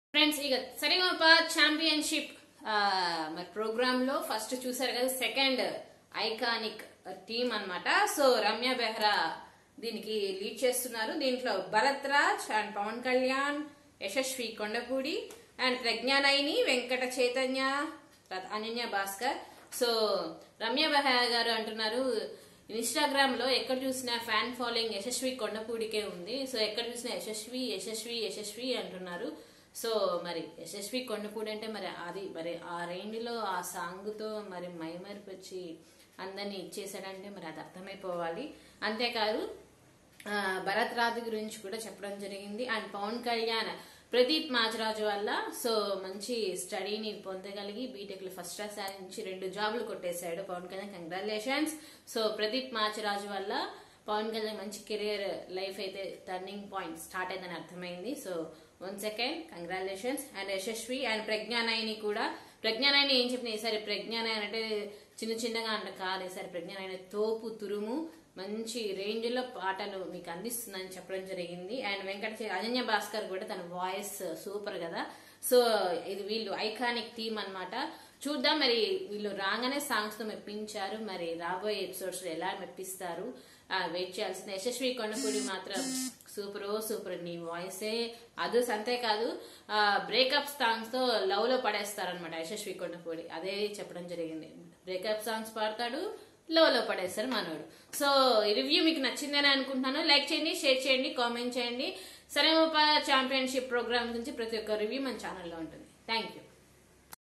friends ఇక Saregamapa championship మరి program లో ఫస్ట్ చూసారు కదా సెకండ్ ఐకానిక్ టీమ్ అన్నమాట సో రమ్య బెహ్రా దీనికి లీడ్ చేస్తున్నారు దీంట్లో భరత్ రాజ్ అండ్ పవన్ కళ్యాణ్ యశస్వి కొండపూడి అండ్ ప్రజ్ఞానైని వెంకట చైతన్య తర్వాత అనన్య భాస్కర్ సో రమ్య బెహ్రా గారు అంటున్నారు ఇన్స్టాగ్రామ్ లో ఎక్కడ చూసినా ఫ్యాన్ ఫాలోయింగ్ యశస్వి కొండపూడికే ఉంది సో ఎక్కడ చూసినా యశస్వి యశస్వి యశస్వి అంటున్నారు సో మరి యశస్వి కొండపూడి అంటే మరి అది మరి ఆ రేంజ్ లో ఆ సాంగ్ తో మరి మైమరిపి వచ్చి అందరినీ ఇచ్చేసాడంటే మరి అది అర్థమైపోవాలి అంతేకాదు ఆ, భరత్ రాజు గురించి కూడా చెప్పడం జరిగింది అండ్ పవన్ కళ్యాణ్ ప్రదీప్ మాజరాజు వల్ల సో మంచి స్టడీని పొందగలిగి బీటెక్ లో ఫస్ట్ క్లాస్ సాధించి రెండు జాబులు కొట్టేశాడు పవన్ కళ్యాణ్ కంగ్రాచులేషన్స్ సో ప్రదీప్ మాచరాజు వల్ల పవన్ కళ్యాణ్ మంచి కెరియర్ లైఫ్ అయితే టర్నింగ్ పాయింట్ స్టార్ట్ అయిందని అర్థమైంది so one second congratulations and Yashaswi and Pragnanaini కూడా ప్రజ్ఞానాయిని ఏం చెప్పిన ఈసారి ప్రజ్ఞానాయని అంటే చిన్న చిన్నగా అంట కాదు ఈసారి ప్రజ్ఞానాయని తోపు తురుము మంచి రేంజ్ లో పాటలు మీకు అందిస్తుందని చెప్పడం జరిగింది అండ్ వెంకట చే- అనన్య భాస్కర్ కూడా తన వాయిస్ సూపర్ కదా సో ఇది వీళ్ళు ఐకానిక్ థీమ్ అన్నమాట చూద్దాం మరి వీళ్ళు రాగానే సాంగ్స్ తో మెప్పించారు మరి రాబోయే ఎపిసోడ్స్ లో ఎలా మెప్పిస్తారు వెయిట్ చేయాల్సిన యశస్వి కొండపూడి మాత్రం సూపర్ సూపర్ నీ వాయిసే అదు అంతేకాదు బ్రేకప్ సాంగ్స్ తో లవ్ లో పడేస్తారనమాట యశస్వి కొండపూడి అదే చెప్పడం జరిగింది బ్రేకప్ సాంగ్స్ పాడతాడు లో లో పడేస్తారు మనోడు సో ఈ రివ్యూ మీకు నచ్చిందని అనుకుంటున్నాను లైక్ చేయండి షేర్ చేయండి కామెంట్ చేయండి సరే ఛాంపియన్షిప్ ప్రోగ్రామ్ గురించి ప్రతి ఒక్క రివ్యూ మన ఛానల్లో ఉంటుంది థ్యాంక్ యూ